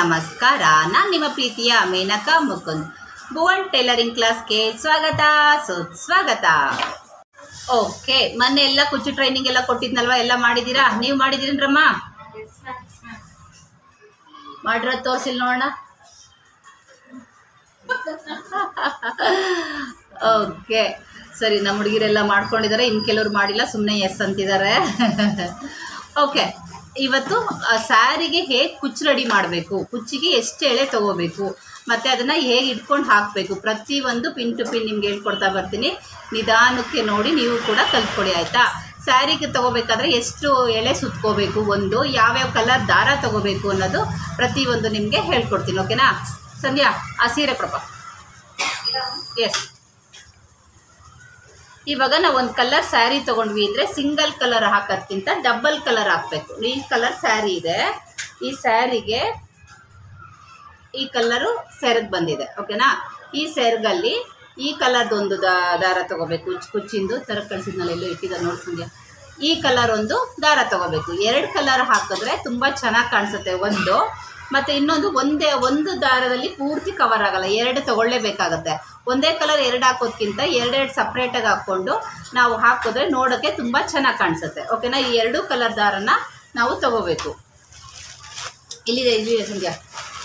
ನಮಸ್ಕಾರ ನಾನು ನಿಮ್ಮ ಪ್ರೀತಿಯ ಮೇನಕಾ ಮುಕುಂದ್ ಭುವನ್ ಟೈಲರಿಂಗ್ ಕ್ಲಾಸ್ಗೆ ಸ್ವಾಗತ ಸುಸ್ವಾಗತ ಓಕೆ ಮೊನ್ನೆ ಎಲ್ಲ ಕುಚ್ಚು ಟ್ರೈನಿಂಗ್ ಎಲ್ಲ ಕೊಟ್ಟಿದ್ನಲ್ವಾ ಎಲ್ಲ ಮಾಡಿದ್ದೀರಾ ನೀವು ಮಾಡಿದ್ದೀರೇನ್ರಮ್ಮ ಮಾಡಿರೋ ತೋರಿಸಿಲ್ ನೋಡೋಣ ಓಕೆ ಸರಿ ನಮ್ಮ ಹುಡುಗಿರೆಲ್ಲ ಮಾಡ್ಕೊಂಡಿದ್ದಾರೆ ಇನ್ನು ಕೆಲವ್ರು ಮಾಡಿಲ್ಲ ಸುಮ್ಮನೆ ಎಸ್ ಅಂತಿದ್ದಾರೆ ಓಕೆ ಇವತ್ತು ಸ್ಯಾರಿಗೆ ಹೇಗೆ ಕುಚ್ಚು ರೆಡಿ ಮಾಡಬೇಕು ಕುಚ್ಚಿಗೆ ಎಷ್ಟು ಎಳೆ ತಗೋಬೇಕು ಮತ್ತು ಅದನ್ನು ಹೇಗೆ ಇಟ್ಕೊಂಡು ಹಾಕಬೇಕು ಪ್ರತಿಯೊಂದು ಪಿನ್ ಟು ಪಿನ್ ನಿಮ್ಗೆ ಹೇಳ್ಕೊಡ್ತಾ ಬರ್ತೀನಿ ನಿಧಾನಕ್ಕೆ ನೋಡಿ ನೀವು ಕೂಡ ಕಲ್ತ್ಕೊಡಿ ಆಯಿತಾ ಸ್ಯಾರಿಗೆ ತಗೋಬೇಕಾದ್ರೆ ಎಷ್ಟು ಎಳೆ ಸುತ್ಕೋಬೇಕು ಒಂದು ಯಾವ್ಯಾವ ಕಲರ್ ದಾರ ತಗೋಬೇಕು ಅನ್ನೋದು ಪ್ರತಿಯೊಂದು ನಿಮಗೆ ಹೇಳ್ಕೊಡ್ತೀನಿ ಓಕೆನಾ ಸಂಧ್ಯಾ ಆ ಸೀರೆ ಪ್ರಭಾ ಎಸ್ ಇವಾಗ ನಾವು ಒಂದು ಕಲರ್ ಸ್ಯಾರಿ ತೊಗೊಂಡ್ವಿ ಅಂದರೆ ಸಿಂಗಲ್ ಕಲರ್ ಹಾಕೋದ್ಕಿಂತ ಡಬಲ್ ಕಲರ್ ಹಾಕಬೇಕು ಈ ಕಲರ್ ಸ್ಯಾರಿ ಇದೆ ಈ ಸ್ಯಾರಿಗೆ ಈ ಕಲರು ಸೆರಗ್ ಬಂದಿದೆ ಓಕೆನಾ ಈ ಸೆರಗಲ್ಲಿ ಈ ಕಲರ್ದು ಒಂದು ದಾ- ದಾರ ತಗೋಬೇಕು ಕುಚ್ ಕುಚ್ಚಿಂದು ತರ ಕಳಿಸಿದ್ನಲ್ಲ ಎಲ್ಲೋ ಇಟ್ಟಿದ್ದಾರೆ ನೋಡಿ ಸಂಧ್ಯಾ ಈ ಕಲರ್ ಒಂದು ದಾರ ತಗೋಬೇಕು ಎರಡು ಕಲರ್ ಹಾಕಿದ್ರೆ ತುಂಬ ಚೆನ್ನಾಗಿ ಕಾಣಿಸುತ್ತೆ ಒಂದು ಮತ್ತು ಇನ್ನೊಂದು ಒಂದೇ ಒಂದು ದಾರದಲ್ಲಿ ಪೂರ್ತಿ ಕವರ್ ಆಗಲ್ಲ ಎರಡು ತಗೊಳ್ಳೇಬೇಕಾಗತ್ತೆ ಒಂದೇ ಕಲರ್ ಎರಡು ಹಾಕೋದ್ಕಿಂತ ಎರಡೆರಡು ಸಪ್ರೇಟಾಗಿ ಹಾಕ್ಕೊಂಡು ನಾವು ಹಾಕಿದ್ರೆ ನೋಡೋಕ್ಕೆ ತುಂಬ ಚೆನ್ನಾಗಿ ಕಾಣಿಸುತ್ತೆ ಓಕೆನಾ ಈ ಎರಡು ಕಲರ್ ದಾರನ ನಾವು ತಗೋಬೇಕು ಇಲ್ಲಿದೆ ಇಲ್ಲಿದೆ ಸಂಧ್ಯಾ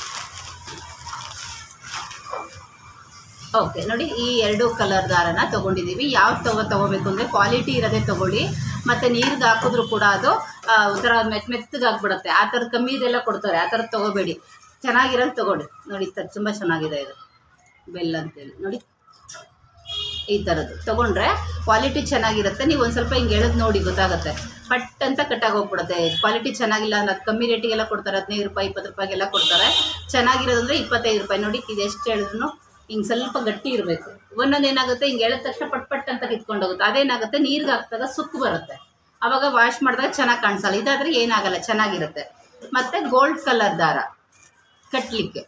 ಓಕೆ ನೋಡಿ ಈ ಎರಡು ಕಲರ್ ದಾರನ ತೊಗೊಂಡಿದ್ದೀವಿ ಯಾವ್ದು ತಗೋ ತೊಗೋಬೇಕು ಅಂದರೆ ಕ್ವಾಲಿಟಿ ಇರೋದೇ ತೊಗೊಳ್ಳಿ ಮತ್ತು ನೀರಿಗೆ ಹಾಕಿದ್ರು ಕೂಡ ಅದು ಆ, ಒಂಥರ ಮೆತ್ ಮೆತ್ತಗೆ ಆಗ್ಬಿಡುತ್ತೆ ಆ ಥರದ್ದು ಕಮ್ಮಿ ಇದೆಲ್ಲ ಕೊಡ್ತಾರೆ ಆ ಥರದ್ದು ತೊಗೋಬೇಡಿ ಚೆನ್ನಾಗಿರೋದು ತೊಗೊಳ್ಳಿ ನೋಡಿ ತ ತುಂಬ ಚೆನ್ನಾಗಿದೆ ಇದು ಬೆಲ್ಲ ಅಂತೇಳಿ ನೋಡಿ ಈ ಥರದ್ದು ತೊಗೊಂಡ್ರೆ ಕ್ವಾಲಿಟಿ ಚೆನ್ನಾಗಿರುತ್ತೆ ನೀವು ಒಂದು ಸ್ವಲ್ಪ ಹಿಂಗೆ ಎಳೆದು ನೋಡಿ ಗೊತ್ತಾಗುತ್ತೆ ಪಟ್ ಅಂತ ಕಟ್ಟಾಗಿ ಹೋಗ್ಬಿಡುತ್ತೆ ಕ್ವಾಲಿಟಿ ಚೆನ್ನಾಗಿಲ್ಲ ಅನ್ನೋದು ಕಮ್ಮಿ ರೇಟಿಗೆಲ್ಲ ಕೊಡ್ತಾರೆ ಹದಿನೈದು ರೂಪಾಯಿ ಇಪ್ಪತ್ತು ರೂಪಾಯಿಗೆಲ್ಲ ಕೊಡ್ತಾರೆ ಚೆನ್ನಾಗಿರೋದಂದ್ರೆ ಇಪ್ಪತ್ತೈದು ರೂಪಾಯಿ ನೋಡಿ ಇದು ಎಷ್ಟು ಹೇಳಿದ್ರು ಹಿಂಗೆ ಸ್ವಲ್ಪ ಗಟ್ಟಿ ಇರಬೇಕು ಒಂದೊಂದು ಏನಾಗುತ್ತೆ ಹಿಂಗೆ ಎಳೆದ ತಕ್ಷಣ ಪಟ್ ಪಟ್ ಅಂತ ಕಿತ್ಕೊಂಡು ಹೋಗುತ್ತೆ ಅದೇನಾಗುತ್ತೆ ನೀರಿಗೆ ಹಾಕಿದಾಗ ಸುಕ್ಕು ಬರುತ್ತೆ ಆವಾಗ ವಾಶ್ ಮಾಡಿದಾಗ ಚೆನ್ನಾಗಿ ಕಾಣಿಸಲ್ಲ ಇದಾದರೆ ಏನಾಗಲ್ಲ ಚೆನ್ನಾಗಿರುತ್ತೆ ಮತ್ತು ಗೋಲ್ಡ್ ಕಲರ್ ದಾರ ಕಟ್ಟಲಿಕ್ಕೆ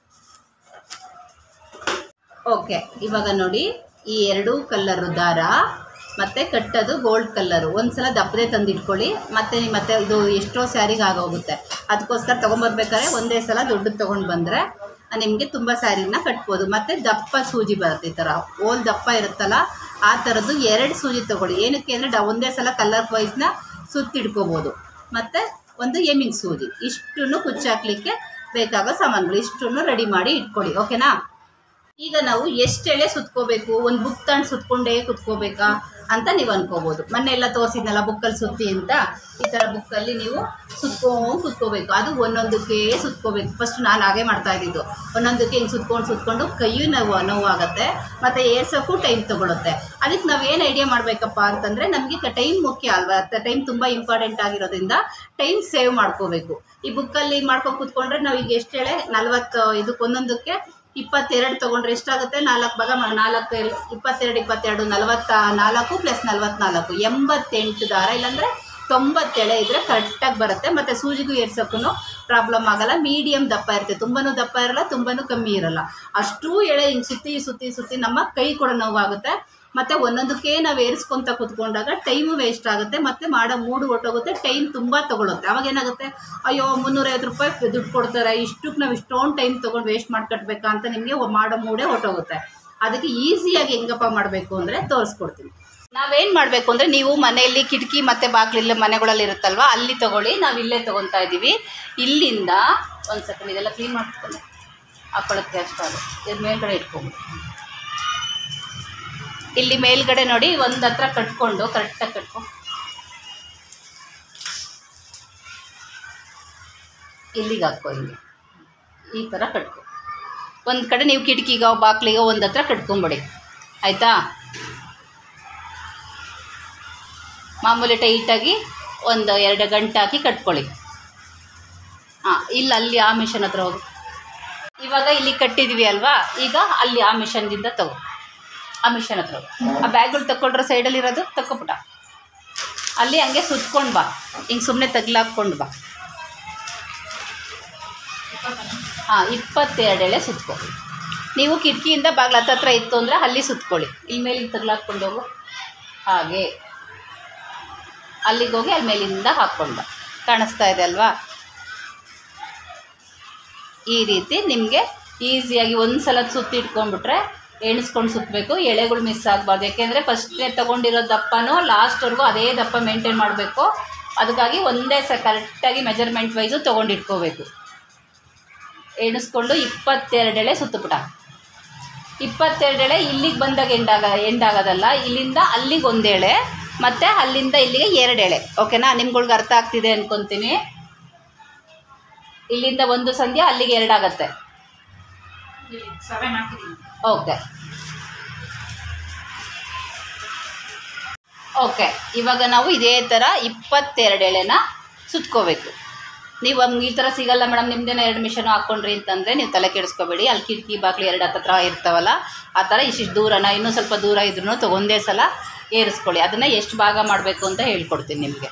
ಓಕೆ ಇವಾಗ ನೋಡಿ ಈ ಎರಡೂ ಕಲ್ಲರು ದಾರ ಮತ್ತು ಕಟ್ಟೋದು ಗೋಲ್ಡ್ ಕಲ್ಲರು ಒಂದು ಸಲ ದಪ್ಪದೆ ತಂದಿಟ್ಕೊಳ್ಳಿ ಮತ್ತು ಮತ್ತೆ ಇದು ಎಷ್ಟೋ ಸ್ಯಾರಿಗೆ ಆಗೋಗುತ್ತೆ ಅದಕ್ಕೋಸ್ಕರ ತೊಗೊಂಬರ್ಬೇಕಾದ್ರೆ ಒಂದೇ ಸಲ ದೊಡ್ಡದು ತೊಗೊಂಡು ಬಂದರೆ ನಿಮಗೆ ತುಂಬ ಸ್ಯಾರಿನ ಕಟ್ಬೋದು ಮತ್ತು ದಪ್ಪ ಸೂಜಿ ಬರುತ್ತೆ ಈ ಥರ ಓಲ್ ದಪ್ಪ ಇರುತ್ತಲ್ಲ ಆ ಥರದ್ದು ಎರಡು ಸೂಜಿ ತೊಗೊಳ್ಳಿ ಏನಕ್ಕೆ ಅಂದರೆ ಡ ಒಂದೇ ಸಲ ಕಲರ್ ವೈಸ್ನ ಸುತ್ತಿಡ್ಕೋಬೋದು ಮತ್ತು ಒಂದು ಎಮಿಂಗ್ ಸೂಜಿ ಇಷ್ಟನ್ನು ಕುಚ್ಚಾಕ್ಲಿಕ್ಕೆ ಬೇಕಾಗೋ ಸಾಮಾನುಗಳು ಇಷ್ಟನ್ನು ರೆಡಿ ಮಾಡಿ ಇಟ್ಕೊಳ್ಳಿ ಓಕೆನಾ ಈಗ ನಾವು ಎಷ್ಟು ಎಳೆ ಸುತ್ಕೋಬೇಕು ಒಂದು ಬುಕ್ ತಗೊಂಡು ಸುತ್ಕೊಂಡೇ ಕುತ್ಕೋಬೇಕಾ ಅಂತ ನೀವು ಅನ್ಕೋಬೋದು ಮೊನ್ನೆ ಎಲ್ಲ ತೋರಿಸಿದ್ನಲ್ಲ ಬುಕ್ಕಲ್ಲಿ ಸುತ್ತಿ ಅಂತ ಈ ಥರ ಬುಕ್ಕಲ್ಲಿ ನೀವು ಸುತ್ಕೊಂಡು ಕುತ್ಕೋಬೇಕು ಅದು ಒಂದೊಂದಕ್ಕೆ ಸುತ್ಕೋಬೇಕು ಫಸ್ಟ್ ನಾನು ಹಾಗೆ ಮಾಡ್ತಾ ಇದ್ದಿದ್ದು ಒಂದೊಂದಕ್ಕೆ ಹಿಂಗೆ ಸುತ್ಕೊಂಡು ಸುತ್ಕೊಂಡು ಕೈಯು ನೋವು ನೋವಾಗುತ್ತೆ ಮತ್ತು ಏರ್ಸೋಕ್ಕೂ ಟೈಮ್ ತೊಗೊಳುತ್ತೆ ಅದಕ್ಕೆ ನಾವು ಏನು ಐಡಿಯಾ ಮಾಡಬೇಕಪ್ಪ ಅಂತಂದರೆ ನಮಗೆ ಟೈಮ್ ಮುಖ್ಯ ಅಲ್ವಾ ಟೈಮ್ ತುಂಬ ಇಂಪಾರ್ಟೆಂಟ್ ಆಗಿರೋದ್ರಿಂದ ಟೈಮ್ ಸೇವ್ ಮಾಡ್ಕೋಬೇಕು ಈ ಬುಕ್ಕಲ್ಲಿ ಮಾಡ್ಕೊಂಡು ಕೂತ್ಕೊಂಡ್ರೆ ನಾವು ಈಗ ಎಷ್ಟು ಹೇಳೆ ನಲ್ವತ್ತು ಇದಕ್ಕೆ ಒಂದೊಂದಕ್ಕೆ ಇಪ್ಪತ್ತೆರಡು ತೊಗೊಂಡ್ರೆ ಎಷ್ಟಾಗುತ್ತೆ ನಾಲ್ಕು ಭಾಗ ಮಾ- ನಾಲ್ಕು ಎಲ್- ಇಪ್ಪತ್ತೆರಡು ಇಪ್ಪತ್ತೆರಡು ನಲವತ್ತ ನಾಲ್ಕು ಪ್ಲಸ್ ನಲ್ವತ್ನಾಲ್ಕು ಎಂಬತ್ತೆಂಟು ದಾರ ಇಲ್ಲಾಂದರೆ ತೊಂಬತ್ತೆಳೆ ಇದ್ದರೆ ಕರೆಕ್ಟಾಗಿ ಬರುತ್ತೆ ಮತ್ತು ಸೂಜಿಗೂ ಏರ್ಸೋಕ್ಕೂ ಪ್ರಾಬ್ಲಮ್ ಆಗಲ್ಲ ಮೀಡಿಯಮ್ ದಪ್ಪ ಇರುತ್ತೆ ತುಂಬಾ ದಪ್ಪ ಇರಲ್ಲ ತುಂಬಾ ಕಮ್ಮಿ ಇರಲ್ಲ ಅಷ್ಟೂ ಎಳೆ ಹಿಂಗೆ ಸುತ್ತಿ ಸುತ್ತಿ ಸುತ್ತಿ ನಮ್ಮ ಕೈ ಕೂಡ ನೋವಾಗುತ್ತೆ ಮತ್ತು ಒಂದೊಂದಕ್ಕೆ ನಾವು ಏರಿಸ್ಕೊತ ಕೂತ್ಕೊಂಡಾಗ ಟೈಮು ವೇಸ್ಟ್ ಆಗುತ್ತೆ ಮತ್ತು ಮಾಡೋ ಮೂಡು ಹೊಟ್ಟೋಗುತ್ತೆ ಟೈಮ್ ತುಂಬ ತೊಗೊಳುತ್ತೆ ಅವಾಗ ಏನಾಗುತ್ತೆ ಅಯ್ಯೋ ಮುನ್ನೂರೈವತ್ತು ರೂಪಾಯಿ ದುಡ್ಡು ಕೊಡ್ತಾರೆ ಇಷ್ಟಕ್ಕೆ ನಾವು ಇಷ್ಟೊಂದು ಟೈಮ್ ತೊಗೊಂಡು ವೇಸ್ಟ್ ಮಾಡ್ಕಟ್ಬೇಕಾ ಅಂತ ನಿಮಗೆ ಮಾಡೋ ಮೂಡೇ ಹೊಟ್ಟೋಗುತ್ತೆ ಅದಕ್ಕೆ ಈಸಿಯಾಗಿ ಹೆಂಗಪ್ಪ ಮಾಡಬೇಕು ಅಂದರೆ ತೋರಿಸ್ಕೊಡ್ತೀನಿ ನಾವೇನು ಮಾಡಬೇಕು ಅಂದರೆ ನೀವು ಮನೆಯಲ್ಲಿ ಕಿಟಕಿ ಮತ್ತು ಬಾಗಿಲಿಲ್ಲ ಮನೆಗಳಲ್ಲಿ ಇರುತ್ತಲ್ವ ಅಲ್ಲಿ ತೊಗೊಳ್ಳಿ ನಾವು ಇಲ್ಲೇ ತೊಗೊತಾ ಇದ್ದೀವಿ ಇಲ್ಲಿಂದ ಒಂದು ಸೆಕೆಂಡ್ ಇದೆಲ್ಲ ಕ್ಲೀನ್ ಮಾಡ್ಕೊಂಡು ಹಾಕೊಳ್ಳೋಕ್ಕೆ ಅಷ್ಟು ಅದು ಇದು ಮೇಲ್ಗಡೆ ಇಟ್ಕೊಂಡು ಇಲ್ಲಿ ಮೇಲ್ಗಡೆ ನೋಡಿ ಒಂದು ಹತ್ರ ಕಟ್ಕೊಂಡು ಕರೆಕ್ಟಾಗಿ ಕಟ್ಕೊ ಇಲ್ಲಿಗೆ ಹಾಕೋ ಹಿಂಗೆ ಈ ಥರ ಕಟ್ಕೊ ಒಂದು ಕಡೆ ನೀವು ಕಿಟಕಿಗೋ ಬಾಗಿಲಿಗೋ ಒಂದು ಹತ್ರ ಕಟ್ಕೊಂಬಿಡಿ ಆಯಿತಾ ಮಾಮೂಲಿ ಟೈಟಾಗಿ ಒಂದು ಎರಡು ಗಂಟೆ ಹಾಕಿ ಕಟ್ಕೊಳ್ಳಿ ಹಾಂ ಇಲ್ಲ ಅಲ್ಲಿ ಆ ಮಿಷನ್ ಹತ್ರ ಹೋಗಿ ಇವಾಗ ಇಲ್ಲಿ ಕಟ್ಟಿದ್ವಿ ಅಲ್ವಾ ಈಗ ಅಲ್ಲಿ ಆ ಮಿಷನ್ದಿಂದ ತಗೋ ಆ ಮಿಷನ್ ಹತ್ರ ಹೋಗು. ಆ ಬ್ಯಾಗ್ಗಳು ತಕ್ಕೊಳ್ರ ಸೈಡಲ್ಲಿರೋದು ತಕ್ಕೊಬಿಟ್ಟ ಅಲ್ಲಿ ಹಂಗೆ ಸುತ್ಕೊಂಡು ಬಾ ಹಿಂಗೆ ಸುಮ್ಮನೆ ತಗ್ಲಾಕ್ಕೊಂಡು ಬಾ ಹಾಂ ಇಪ್ಪತ್ತೆರಡು ಎಳೆ ಸುತ್ಕೊ ನೀವು ಕಿಟಕಿಯಿಂದ ಬಾಗ್ಲ ಹತ್ತತ್ರ ಇತ್ತು ಅಂದರೆ ಅಲ್ಲಿ ಸುತ್ಕೊಳ್ಳಿ ಇಲ್ಲಿ ಮೇಲೆ ತಗ್ಲಾಕ್ಕೊಂಡು ಹೋಗು ಹಾಗೆ ಅಲ್ಲಿಗೆ ಹೋಗಿ ಅಲ್ಲಿ ಮೇಲಿಂದ ಹಾಕ್ಕೊಂಡು ಬಾ ಕಾಣಿಸ್ತಾ ಇದೆ ಅಲ್ವಾ ಈ ರೀತಿ ನಿಮಗೆ ಈಸಿಯಾಗಿ ಒಂದು ಸಲ ಸುತ್ತಿ ಇಟ್ಕೊಂಡ್ಬಿಟ್ರೆ ಎಣಿಸ್ಕೊಂಡು ಸುತ್ತಬೇಕು ಎಳೆಗಳು ಮಿಸ್ ಆಗಬಾರ್ದು ಯಾಕೆಂದರೆ ಫಸ್ಟ್ನೇ ತೊಗೊಂಡಿರೋ ದಪ್ಪನೂ ಲಾಸ್ಟ್ವರೆಗೂ ಅದೇ ದಪ್ಪ ಮೇಂಟೈನ್ ಮಾಡಬೇಕು ಅದಕ್ಕಾಗಿ ಒಂದೇ ಸ ಕರೆಕ್ಟಾಗಿ ಮೆಜರ್ಮೆಂಟ್ ವೈಸು ತೊಗೊಂಡು ಇಟ್ಕೋಬೇಕು ಎಣಿಸ್ಕೊಂಡು ಇಪ್ಪತ್ತೆರಡು ಎಳೆ ಸುತ್ತಬಿಟ ಇಪ್ಪತ್ತೆರಡು ಎಳೆ ಇಲ್ಲಿಗೆ ಬಂದಾಗ ಎಂಡಾಗ ಎಂಡಾಗೋದಲ್ಲ ಇಲ್ಲಿಂದ ಅಲ್ಲಿಗೆ ಒಂದು ಎಳೆ ಮತ್ತು ಅಲ್ಲಿಂದ ಇಲ್ಲಿಗೆ ಎರಡು ಎಳೆ ಓಕೆನಾ ನಿಮ್ಗಳ್ಗೆ ಅರ್ಥ ಆಗ್ತಿದೆ ಅನ್ಕೊತೀನಿ ಇಲ್ಲಿಂದ ಒಂದು ಸಂಧ್ಯಾ ಅಲ್ಲಿಗೆ ಎರಡಾಗತ್ತೆ ಸೆವೆನ್ ಹಾಕಿದ್ದೀನಿ ಓಕೆ ಓಕೆ ಇವಾಗ ನಾವು ಇದೇ ಥರ ಇಪ್ಪತ್ತೆರಡು ಎಳೆನ ಸುತ್ಕೋಬೇಕು ನೀವು ಹಂಗೆ ಈ ಥರ ಸಿಗಲ್ಲ ಮೇಡಮ್ ನಿಮ್ದೇನೋ ಎರಡು ಮಿಷನ್ ಹಾಕ್ಕೊಂಡ್ರಿ ಅಂತಂದರೆ ನೀವು ತಲೆ ಕೆಡಿಸ್ಕೋಬೇಡಿ ಅಲ್ಲಿ ಕಿಟಕಿ ಬಾಗಿಲು ಎರಡು ಹತ್ತತ್ರ ಇರ್ತಾವಲ್ಲ ಆ ಥರ ಇಷ್ಟಿಷ್ಟು ದೂರನ ಇನ್ನೂ ಸ್ವಲ್ಪ ದೂರ ಇದ್ರೂ ತೊಗೊಂದೇ ಸಲ ಏರಿಸ್ಕೊಳ್ಳಿ ಅದನ್ನು ಎಷ್ಟು ಭಾಗ ಮಾಡಬೇಕು ಅಂತ ಹೇಳ್ಕೊಡ್ತೀನಿ ನಿಮಗೆ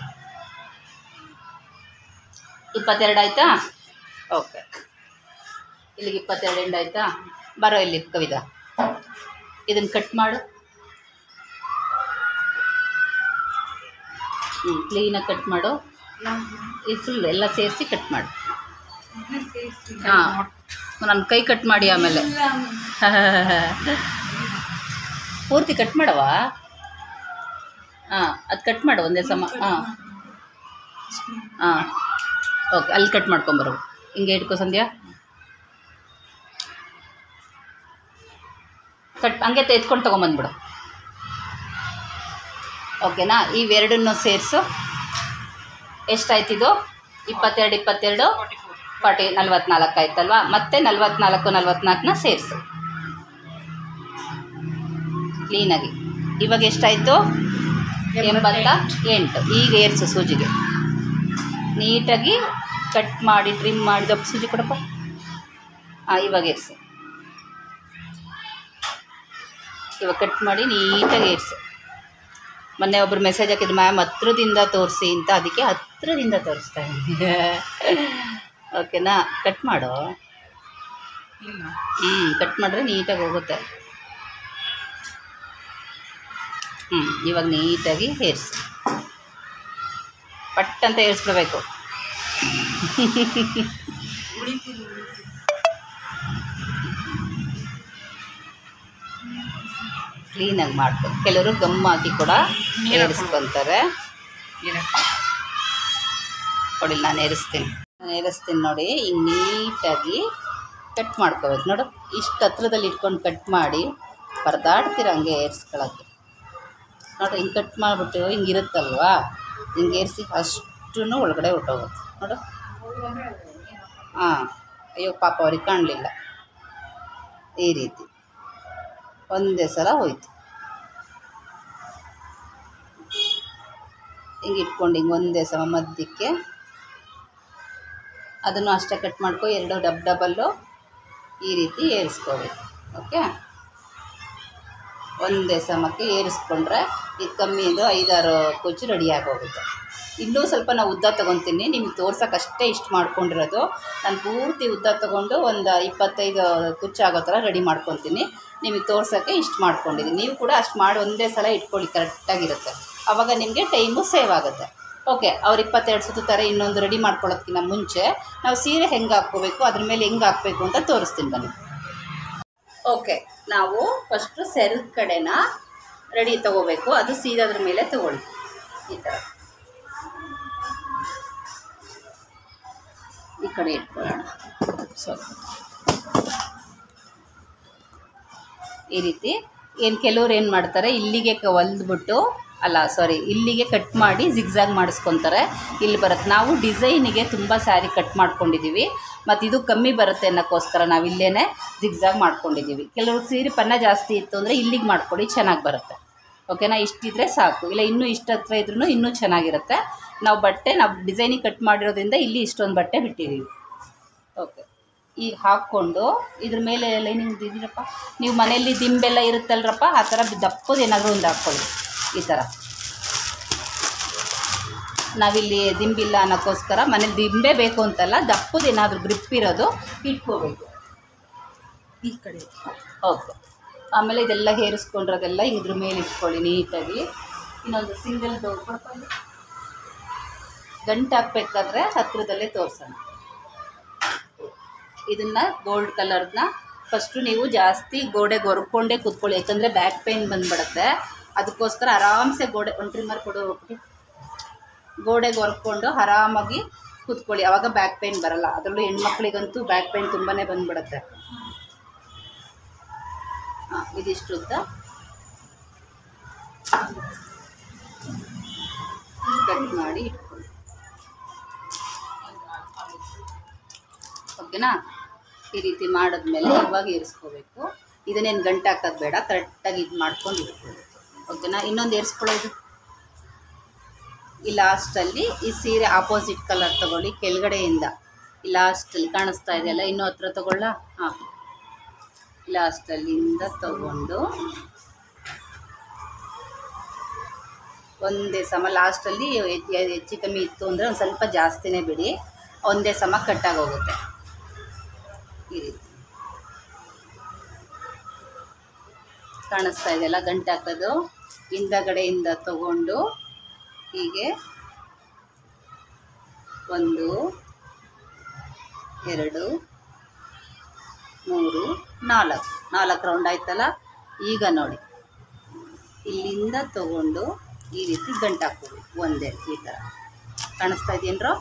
ಇಪ್ಪತ್ತೆರಡು ಆಯಿತಾ ಓಕೆ ಇಲ್ಲಿಗೆ ಇಪ್ಪತ್ತೆರಡು ಎಂಡ್ ಆಯಿತಾ ಬರೋ ಇಲ್ಲಿ ಕವಿತಾ ಇದನ್ನು ಕಟ್ ಮಾಡು ಹ್ಞೂ ಕ್ಲೀನಾಗಿ ಕಟ್ ಮಾಡು ಇದು ಫುಲ್ ಎಲ್ಲ ಸೇರಿಸಿ ಕಟ್ ಮಾಡು ಹಾಂ ನನ್ನ ಕೈ ಕಟ್ ಮಾಡಿ ಆಮೇಲೆ ಪೂರ್ತಿ ಕಟ್ ಮಾಡವಾ ಹಾಂ ಅದು ಕಟ್ ಮಾಡು ಒಂದೇ ಸಮ ಹಾಂ ಹಾಂ ಓಕೆ ಅಲ್ಲಿ ಕಟ್ ಮಾಡ್ಕೊಂಬರು ಹಿಂಗೆ ಇಟ್ಕೋ ಸಂಧ್ಯಾ ಕಟ್ ಹಂಗೆ ತೆಗೆದ್ಕೊಂಡು ತೊಗೊಂಬಂದ್ಬಿಡು ಓಕೆನಾ ಇವೆರಡನ್ನೂ ಸೇರಿಸು ಎಷ್ಟಾಯ್ತಿದು ಇಪ್ಪತ್ತೆರಡು ಇಪ್ಪತ್ತೆರಡು ಫಾರ್ಟಿ ನಲ್ವತ್ನಾಲ್ಕು ಆಯ್ತಲ್ವಾ ಮತ್ತೆ ನಲ್ವತ್ನಾಲ್ಕು ನಲ್ವತ್ನಾಲ್ಕನ್ನ ಸೇರಿಸು ಕ್ಲೀನಾಗಿ ಇವಾಗ ಎಷ್ಟಾಯಿತು ಎಂಬತ್ತ ಎಂಟು ಈಗ ಏರ್ಸು ಸೂಜಿಗೆ ನೀಟಾಗಿ ಕಟ್ ಮಾಡಿ ಟ್ರಿಮ್ ಮಾಡಿ ದಪ್ಪ ಸೂಜಿ ಕೊಡಪ್ಪ ಹಾಂ ಇವಾಗ ಏರ್ಸು ಇವಾಗ ಕಟ್ ಮಾಡಿ ನೀಟಾಗಿ ಏರ್ಸು ಮೊನ್ನೆ ಒಬ್ರು ಮೆಸೇಜ್ ಹಾಕಿದ್ರು ಮ್ಯಾಮ್ ಹತ್ರದಿಂದ ತೋರಿಸಿ ಅಂತ ಅದಕ್ಕೆ ಹತ್ರದಿಂದ ತೋರಿಸ್ತಾ ಇದ್ದೀನಿ ಓಕೆನಾ ಕಟ್ ಮಾಡು ಇಲ್ಲ ಹ್ಞೂ ಕಟ್ ಮಾಡಿದ್ರೆ ನೀಟಾಗಿ ಹೋಗುತ್ತೆ ಹ್ಞೂ ಇವಾಗ ನೀಟಾಗಿ ಏರ್ಸು ಪಟ್ ಅಂತ ಏರಿಸ್ಬಿಡ್ಬೇಕು ಉಳಿತೀನಿ ಕ್ಲೀನಾಗಿ ಮಾಡ್ಕೊ ಕೆಲವರು ಗಮ್ ಹಾಕಿ ಕೂಡ ನೀರ್ ಏರಿಸ್ಕೊತಾರೆ ನೀರು ನೋಡಿ ನಾನು ಏರಿಸ್ತೀನಿ ನಾನು ಏರಿಸ್ತೀನಿ ನೋಡಿ ಹಿಂಗೆ ನೀಟಾಗಿ ಕಟ್ ಮಾಡ್ಕೋಬೇಕು ನೋಡು ಇಷ್ಟು ಹತ್ರದಲ್ಲಿ ಇಟ್ಕೊಂಡು ಕಟ್ ಮಾಡಿ ಪರದಾಡ್ತೀರ ಹಂಗೆ ಏರ್ಸ್ಕೊಳಕ್ಕೆ ನೋಡ್ರಿ ಹಿಂಗೆ ಕಟ್ ಮಾಡಿಬಿಟ್ಟು ಹಿಂಗೆ ಇರುತ್ತಲ್ವಾ ಹಿಂಗೆ ಏರಿಸಿ ಅಷ್ಟೂ ಒಳಗಡೆ ಹೊಟ್ಟೋಗುತ್ತೆ ನೋಡು ಹಾಂ ಅಯ್ಯೋ ಪಾಪ ಅವ್ರಿಗೆ ಕಾಣಲಿಲ್ಲ ಈ ರೀತಿ ಒಂದೇ ಸಲ ಹೋಯ್ತು ಹಿಂಗೆ ಇಟ್ಕೊಂಡು ಹಿಂಗೆ ಒಂದೇ ಸಮ ಮಧ್ಯಕ್ಕೆ ಅದನ್ನು ಅಷ್ಟೇ ಕಟ್ ಮಾಡ್ಕೊ ಎರಡು ಡಬ್ ಡಬಲ್ಲು ಈ ರೀತಿ ಏರಿಸ್ಕೋಬೇಕು ಓಕೆ ಒಂದೇ ಸಮಕ್ಕೆ ಏರಿಸ್ಕೊಂಡ್ರೆ ಇದು ಕಮ್ಮಿ ಇದು ಐದಾರು ಕುಚ್ಚು ರೆಡಿ ಆಗೋಗುತ್ತೆ ಇನ್ನೂ ಸ್ವಲ್ಪ ನಾವು ಉದ್ದ ತೊಗೊತೀನಿ ನಿಮಗೆ ತೋರ್ಸೋಕೆ ಅಷ್ಟೇ ಇಷ್ಟು ಮಾಡ್ಕೊಂಡಿರೋದು ನಾನು ಪೂರ್ತಿ ಉದ್ದ ತೊಗೊಂಡು ಒಂದು ಇಪ್ಪತ್ತೈದು ಕುಚ್ಚು ಆಗೋ ಥರ ರೆಡಿ ಮಾಡ್ಕೊತೀನಿ ನಿಮಗೆ ತೋರ್ಸೋಕ್ಕೆ ಇಷ್ಟು ಮಾಡ್ಕೊಂಡಿದ್ದೀನಿ ನೀವು ಕೂಡ ಅಷ್ಟು ಮಾಡಿ ಒಂದೇ ಸಲ ಇಟ್ಕೊಳ್ಳಿ ಕರೆಕ್ಟಾಗಿರುತ್ತೆ ಆವಾಗ ನಿಮಗೆ ಟೈಮು ಸೇವ್ ಆಗುತ್ತೆ ಓಕೆ ಅವ್ರು ಇಪ್ಪತ್ತೆರಡು ಸುತ್ತಾರೆ ಇನ್ನೊಂದು ರೆಡಿ ಮಾಡ್ಕೊಳ್ಳೋದಕ್ಕಿಂತ ಮುಂಚೆ ನಾವು ಸೀರೆ ಹೆಂಗೆ ಹಾಕ್ಕೋಬೇಕು ಅದ್ರ ಮೇಲೆ ಹೆಂಗೆ ಹಾಕ್ಬೇಕು ಅಂತ ತೋರಿಸ್ತೀನಿ ಬನ್ನಿ ಓಕೆ ನಾವು ಫಸ್ಟು ಸೆರದ ಕಡೆನ ರೆಡಿ ತಗೋಬೇಕು ಅದು ಸೀದಾದ್ರ ಮೇಲೆ ತಗೊಳ್ಳಿ ಈ ಥರ ಈ ಕಡೆ ಇಟ್ಕೊಳ್ಳೋಣ ಸ್ವಲ್ಪ ಈ ರೀತಿ ಏನು ಕೆಲವ್ರು ಏನು ಮಾಡ್ತಾರೆ ಇಲ್ಲಿಗೆ ಕ ಹೊಲ್ದ್ಬಿಟ್ಟು ಅಲ್ಲ ಸಾರಿ ಇಲ್ಲಿಗೆ ಕಟ್ ಮಾಡಿ ಜಿಗ್ಜಾಗ್ ಮಾಡಿಸ್ಕೊತಾರೆ ಇಲ್ಲಿ ಬರುತ್ತೆ ನಾವು ಡಿಸೈನಿಗೆ ತುಂಬ ಸ್ಯಾರಿ ಕಟ್ ಮಾಡ್ಕೊಂಡಿದ್ದೀವಿ ಮತ್ತು ಇದು ಕಮ್ಮಿ ಬರುತ್ತೆ ಅನ್ನೋಕ್ಕೋಸ್ಕರ ನಾವು ಇಲ್ಲೇ ಜಿಗ್ಜಾಗ್ ಮಾಡ್ಕೊಂಡಿದ್ದೀವಿ ಕೆಲವ್ರು ಸೀರೆ ಪನ್ನ ಜಾಸ್ತಿ ಇತ್ತು ಅಂದರೆ ಇಲ್ಲಿಗೆ ಮಾಡ್ಕೊಳ್ಳಿ ಚೆನ್ನಾಗಿ ಬರುತ್ತೆ ಓಕೆನಾ ಇಷ್ಟಿದ್ರೆ ಸಾಕು ಇಲ್ಲ ಇನ್ನೂ ಇಷ್ಟು ಹತ್ರ ಇದ್ರೂ ಇನ್ನೂ ಚೆನ್ನಾಗಿರುತ್ತೆ ನಾವು ಬಟ್ಟೆ ನಾವು ಡಿಸೈನಿಗೆ ಕಟ್ ಮಾಡಿರೋದ್ರಿಂದ ಇಲ್ಲಿ ಇಷ್ಟೊಂದು ಬಟ್ಟೆ ಬಿಟ್ಟಿದ್ದೀವಿ ಓಕೆ ಈಗ ಹಾಕ್ಕೊಂಡು ಇದ್ರ ಮೇಲೆ ಲೈನಿಂಗ್ ಇದ್ದೀರಪ್ಪ ನೀವು ಮನೆಯಲ್ಲಿ ದಿಂಬೆಲ್ಲ ಇರುತ್ತಲ್ರಪ್ಪ ಆ ಥರ ದಪ್ಪದು ಏನಾದರೂ ಒಂದು ಹಾಕ್ಕೊಳ್ಳಿ ಈ ಥರ ನಾವಿಲ್ಲಿ ದಿಂಬಿಲ್ಲ ಅನ್ನೋಕ್ಕೋಸ್ಕರ ಮನೇಲಿ ದಿಂಬೆ ಬೇಕು ಅಂತಲ್ಲ ದಪ್ಪದು ಏನಾದರೂ ಗ್ರಿಪ್ ಇರೋದು ಇಟ್ಕೋಬೇಕು ಈ ಕಡೆ ಓಕೆ ಆಮೇಲೆ ಇದೆಲ್ಲ ಹೇರಿಸ್ಕೊಂಡಿರೋದೆಲ್ಲ ಇದ್ರ ಮೇಲೆ ಇಟ್ಕೊಳ್ಳಿ ನೀಟಾಗಿ ಇನ್ನೊಂದು ಸಿಂಗಲ್ ಕೊಡ್ಕೊಂಡು ಗಂಟು ಹಾಕ್ಬೇಕಾದ್ರೆ ಹತ್ತಿರದಲ್ಲೇ ತೋರಿಸೋಣ ಇದನ್ನು ಗೋಲ್ಡ್ ಕಲರ್ನ ಫಸ್ಟು ನೀವು ಜಾಸ್ತಿ ಗೋಡೆಗೆ ಹೊರ್ಕೊಂಡೇ ಕೂತ್ಕೊಳ್ಳಿ ಯಾಕಂದರೆ ಬ್ಯಾಕ್ ಪೇನ್ ಬಂದ್ಬಿಡುತ್ತೆ ಅದಕ್ಕೋಸ್ಕರ ಆರಾಮ್ಸೆ ಗೋಡೆ ಒಂದು ಟ್ರಿಮ್ಮರ್ ಕೊಡು ಹೋಗ್ಬಿಟ್ಟು ಗೋಡೆಗೆ ಹೊರ್ಕೊಂಡು ಆರಾಮಾಗಿ ಕೂತ್ಕೊಳ್ಳಿ ಅವಾಗ ಬ್ಯಾಕ್ ಪೇನ್ ಬರಲ್ಲ ಅದರಲ್ಲೂ ಹೆಣ್ಮಕ್ಳಿಗಂತೂ ಬ್ಯಾಕ್ ಪೇನ್ ತುಂಬಾ ಬಂದ್ಬಿಡುತ್ತೆ ಹಾಂ ಇದಿಷ್ಟು ಉದ್ದ ಕಟ್ ಮಾಡಿ ಇಟ್ಕೊಳ್ಳಿ ಓಕೆನಾ ಈ ರೀತಿ ಮಾಡಿದ್ಮೇಲೆ ಇವಾಗ ಇರಿಸ್ಕೋಬೇಕು ಇದನ್ನೇನು ಗಂಟು ಹಾಕೋದು ಬೇಡ ಕರೆಕ್ಟಾಗಿ ಇದು ಮಾಡ್ಕೊಂಡು ಇಟ್ಕೋಬೇಕು ಓಕೆನಾ ಇನ್ನೊಂದು ಏರಿಸ್ಕೊಳ್ಳೋದು ಈ ಲಾಸ್ಟಲ್ಲಿ ಈ ಸೀರೆ ಆಪೋಸಿಟ್ ಕಲರ್ ತಗೊಳ್ಳಿ ಕೆಳಗಡೆಯಿಂದ ಈ ಲಾಸ್ಟಲ್ಲಿ ಕಾಣಿಸ್ತಾ ಇದೆಯಲ್ಲ ಇನ್ನೂ ಹತ್ರ ತಗೊಳ್ಳ ಹಾಂ ಲಾಸ್ಟಲ್ಲಿಂದ ತಗೊಂಡು ಒಂದೇ ಸಮ ಲಾಸ್ಟಲ್ಲಿ ಹೆಚ್ಚು ಕಮ್ಮಿ ಇತ್ತು ಅಂದರೆ ಒಂದು ಸ್ವಲ್ಪ ಜಾಸ್ತಿನೇ ಬಿಡಿ ಒಂದೇ ಸಮ ಕಟ್ಟಾಗಿ ಹೋಗುತ್ತೆ ಈ ರೀತಿ ಕಾಣಿಸ್ತಾ ಇದೆಯಲ್ಲ ಗಂಟು ಹಾಕೋದು ಹಿಂದಗಡೆಯಿಂದ ತಗೊಂಡು ಹೀಗೆ ಒಂದು ಎರಡು ಮೂರು ನಾಲ್ಕು ನಾಲ್ಕು ರೌಂಡ್ ಆಯ್ತಲ್ಲ ಈಗ ನೋಡಿ ಇಲ್ಲಿಂದ ತಗೊಂಡು ಈ ರೀತಿ ಗಂಟು ಹಾಕ್ಕೋಬೇಕು ಒಂದೇ ಈ ಥರ ಕಾಣಿಸ್ತಾ ಇದೆಯೇನ್ರೋ